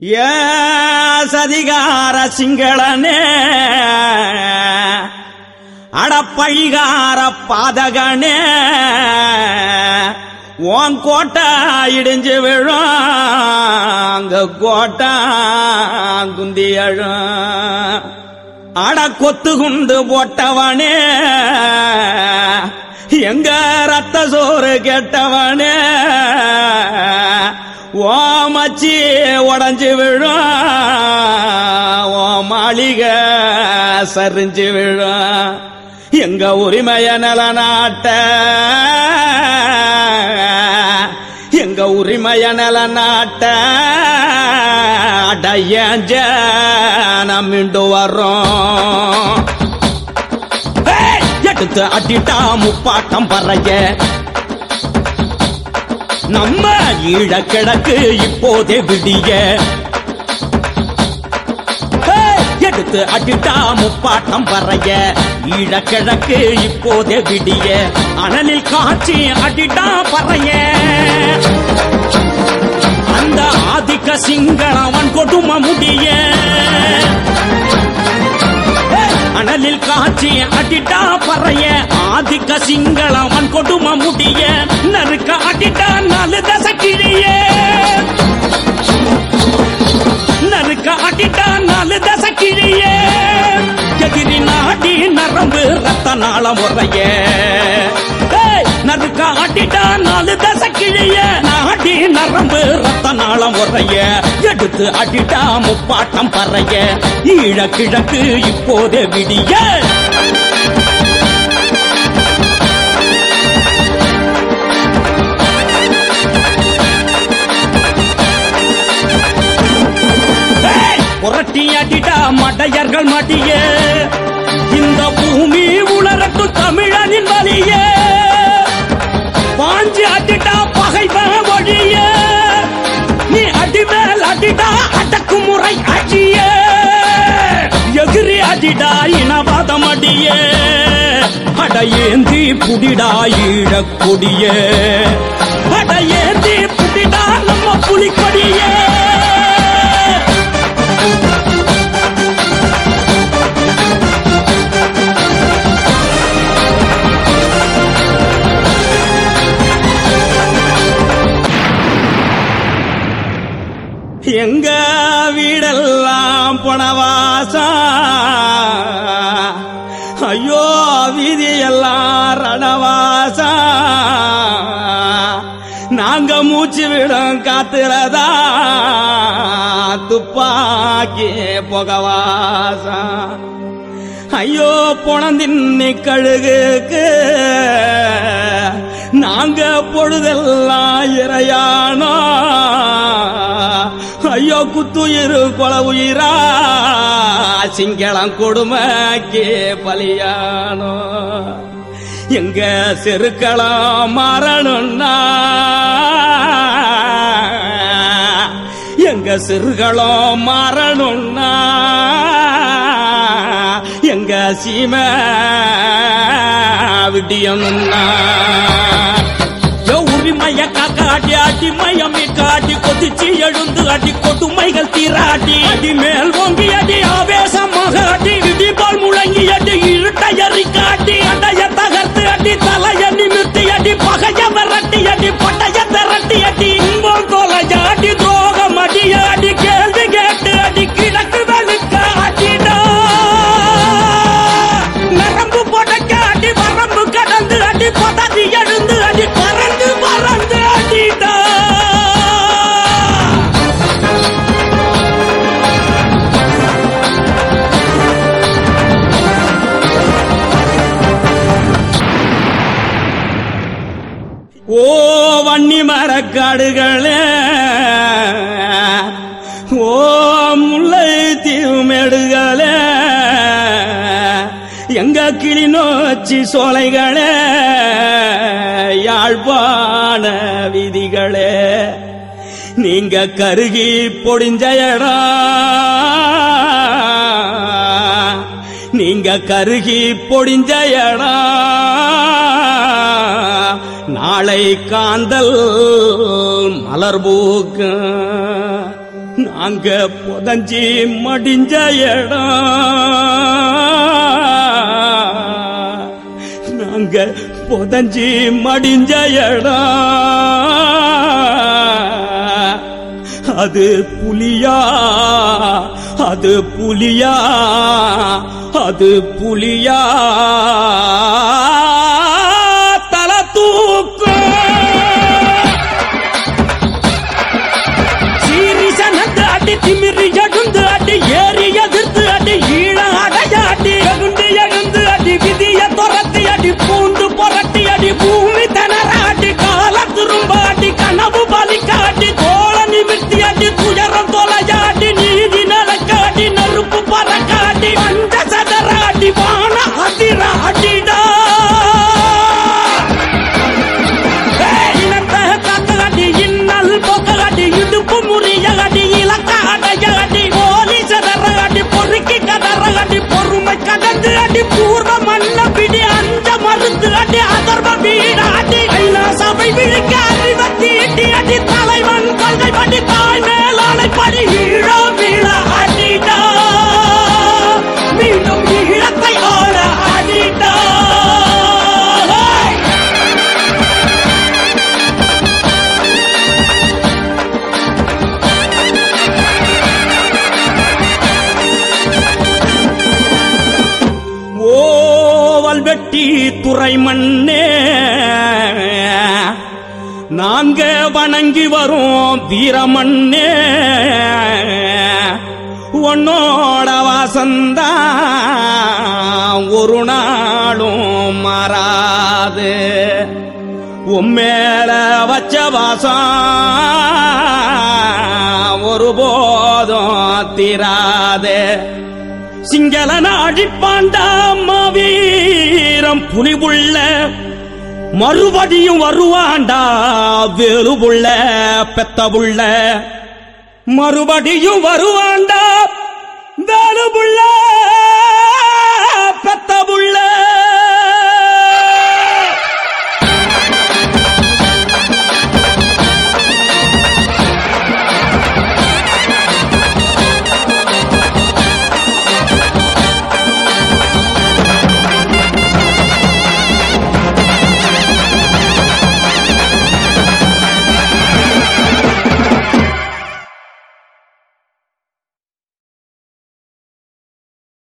ஏ சதிகார சிங்களனே அடப்பழிகார பாதகனே உன் கோட்டை இடிஞ்சு விழும் அங்க கோட்டை குந்தி அழும் அட கொத்து குண்டு போட்டவனே எங்க ரத்த சோறு கெட்டவனே ஓ மச்சி உடஞ்சு விழும் ஓ மாளிகை சரிஞ்சு விழும் எங்க உரிமைய நலநாட்ட எங்க உரிமைய நலநாட்ட அடைய நாம் மீண்டு வர்றோம் ஏய், எடுத்து அடிட்டா முப்பாட்டம் பறைய நம்ம ஈழ கிழக்கு இப்போதே விடிய ஏய், எடுத்து அடிட்டா முப்பாட்டம் பறைய ஈழ கிழக்கு இப்போதே விடிய அனலில் காட்சி அடிட்டா பறைய அந்த ஆதிக்க சிங்களவன் கொடும முடிய அனலில் காட்சி அடிட்டா பறைய ஆதிக்க சிங்களவன் கொடும முடிய நறுக்க அடிட்டா நாலு தசை கிழிய நறுக்க அடிட்டா நாலு தசை கிழிய எதிரி நாடி நரம்பு ரத்த நாள முறைய ஏய், நறுக்க அடிட்டா நாலு தசை கிழிய நாடி நரம்பு ரத்த நாள முறைய எடுத்து அடிட்டா முப்பாட்டம் பறைய ஈழ கிழக்கு இப்போதே விடிய ஏய், புரட்டி அடிடா மடையர்கள் மடிய இந்த பூமி உலரட்டும் தமிழனின் வலிய பாஞ்சு அடிடா பகைவன் வழிய நீ அடிமேல் அடிடா அடக்குமுறை அடிய எகிரி அடிடா இனவாதம் அடிய அடையேந்தி புடிடா ஈழக் கொடிய அடையேந்தி புடிடா நம்ம புலிக்கொடியே எங்க வீடெல்லாம் பணவாசா ஐயோ வீதியெல்லாம் ரணவாசா நாங்க மூச்சு விடும் காத்துறதா துப்பாக்கி புகவாசா ஐயோ பொணந்தின்னி கழுகுக்கு நாங்க பொழுதெல்லாம் இறையானோ ஐயோ குத்துயிரு கொல உயிரா சிங்களம் கொடுமைக்கு பலியானோ எங்க செருக்களம் மாறணும்னா எங்க சிறுகளம் மாறணும்னா எங்க சீம விடியணும்னா யோ உரிமைய காக்காட்டி அடி மயமே காட்டி கொதிச்சு எழுந்து அடி கொடுமைகள் தீராட்டி அடி மேல் ஓங்கி அடி ஆவேசமாக அடி இடி போல் முழங்கி அடி இருட்டை எறி காட்டி அடைய தகர்த்து அடி தலைய நிமிர்த்தி அடி பகைய விரட்டி அடி பட்டைய திரட்டி அடி இன்பம் தொலைய அடி துரோகம் அடி அடி கேள்வி கேட்டு அடி கிழக்கு வெளுக்க அடிடா நரம்பு புடைக்க அடி வரம்பு கடந்து அடி பதறி எழுந்து அடி பறந்து பறந்து அடிடா ஓ வன்னி மரக்காடுகளே ஓ முல்லை தீவுமேடுகளே எங்க கிளிநொச்சி சோலைகளே யாழ்ப்பாண வீதிகளே நீங்க கருகி பொடிஞ்ச இடம் நீங்க கருகி பொடிஞ்ச இடம் நாளை காந்தல் மலர் பூக்கும் நாங்க புதஞ்சி மடிஞ்ச இடம் நாங்க புதஞ்சி மடிஞ்ச இடம் அது புலியா அது புலியா அது புலியா தல தூக்கம் சீரிசனத்து அடி திமிரி எழுந்து அடி ஏறி எதிர்த்து அடி ஈழ அடையாடி எழுந்து எழுந்து அடி விதிய துரத்தி அடி பூண்டு புரட்டி அடி பூமி திணறாடி கால திரும்ப அடி கனவு பலிக்காடி தோள நிமிர்த்தி அடி துயரம் தொலையாடி நீதி நலக்காடி நெருப்பு பறக்காடி பஞ்ச சதராடி வான அதிர அடிடா இனத்தை காக்கடி இன்னல் போக்கடி இடுப்பு முறியடி இலக்க அடையடி போலி சதறடி பொறுக்கி கதறடி பொறுமை கடந்து அடி பூர்வ மண்ண பிடி அஞ்ச மறுத்து அடி அதர்வ வீடாடி ஐநா சபை விழிக்க அறிவ தீட்டி அடி தலைவன் கொள்கை படி தாய் மேலாளை படி ஈழோ வீழ அடிடா மீண்டும் ஈழத்தை ஆள அடிடா ஓவல் வெட்டி துறை மண்ணே நாங்க வணங்கி வரும் வீரமண்ணே உன்னோட வாசந்தா ஒரு நாளும் மாறாது உம்மேல வச்ச வாசம் ஒருபோதும் தீராதே சிங்கள நாடிப்பாண்டா மாவீரம் புலிபுள்ள மறுபடியும் வருவாண்டா வேலுபுள்ள பெத்தபுள்ள மறுபடியும் வருவாண்டா வேலுபுள்ள பெத்தபுள்ள